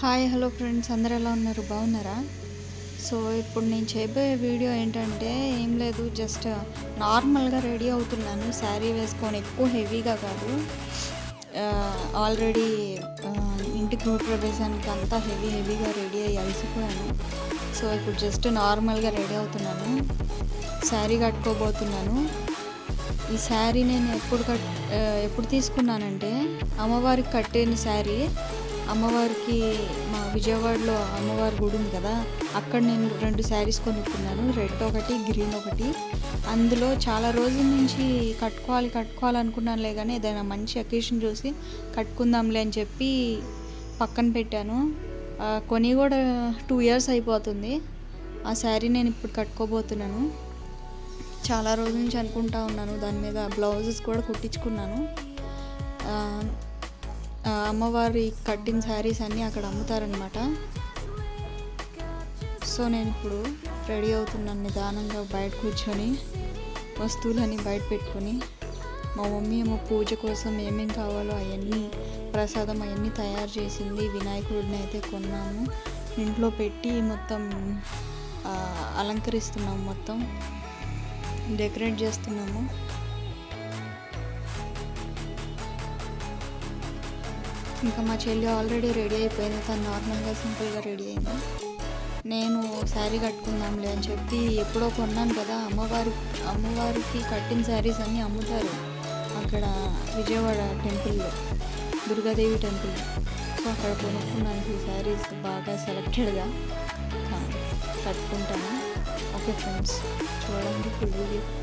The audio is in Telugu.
హాయ్ హలో ఫ్రెండ్స్ అందరు ఎలా ఉన్నారు బాగున్నారా సో ఇప్పుడు నేను చేయబోయే వీడియో ఏంటంటే ఏం లేదు జస్ట్ నార్మల్గా రెడీ అవుతున్నాను శారీ వేసుకొని ఎక్కువ హెవీగా కాదు ఆల్రెడీ ఇంటి గృహప్రవేశానికి అంతా హెవీ హెవీగా రెడీ అయ్యి అలసిపోయాను సో ఇప్పుడు జస్ట్ నార్మల్గా రెడీ అవుతున్నాను శారీ కట్టుకోబోతున్నాను ఈ శారీ నేను ఎప్పుడు కట్ ఆ, ఎప్పుడు తీసుకున్నానంటే అమ్మవారికి కట్టిన శారీ అమ్మవారికి మా విజయవాడలో అమ్మవారి గుడి ఉంది కదా అక్కడ నేను రెండు శారీస్ కొనుక్కున్నాను రెడ్ ఒకటి గ్రీన్ ఒకటి అందులో చాలా రోజుల నుంచి కట్టుకోవాలి కట్టుకోవాలనుకున్నానులే కానీ ఏదైనా మంచి అకేషన్ చూసి కట్టుకుందాంలే అని చెప్పి పక్కన పెట్టాను ఆ, కొని కూడా టూ ఇయర్స్ అయిపోతుంది ఆ శారీ నేను ఇప్పుడు కట్టుకోబోతున్నాను చాలా రోజుల నుంచి అనుకుంటా ఉన్నాను దాని మీద బ్లౌజెస్ కూడా కుట్టించుకున్నాను ఆ, ఆ, అమ్మవారి కట్టిన శారీస్ అన్నీ అక్కడ అమ్ముతారనమాట సో నేను ఇప్పుడు రెడీ అవుతున్నాను నిదానంగా బయట కూర్చొని వస్తువులన్నీ బయట పెట్టుకొని మా మమ్మీ ఏమో పూజ కోసం ఏమేం కావాలో అవన్నీ ప్రసాదం అవన్నీ తయారు చేసింది వినాయకుడిని అయితే కొన్నాము ఇంట్లో పెట్టి మొత్తం ఆ, అలంకరిస్తున్నాము మొత్తం డెకరేట్ చేస్తున్నాము ఇంకా మా చెల్లి ఆల్రెడీ రెడీ అయిపోయింది తను నార్మల్గా సింపుల్గా రెడీ అయింది నేను శారీ కట్టుకుందాంలే అని చెప్పి ఎప్పుడో కొన్నాను కదా అమ్మవారి అమ్మవారికి కట్టిన శారీస్ అన్నీ అమ్ముతారు అక్కడ విజయవాడ టెంపుల్లో దుర్గాదేవి టెంపుల్ సో అక్కడ కొనుక్కున్నాను ఈ శారీస్ బాగా సెలెక్టెడ్గా కట్టుకుంటాను ఓకే ఫ్రెండ్స్ చూడండి ఫుల్ వీడియో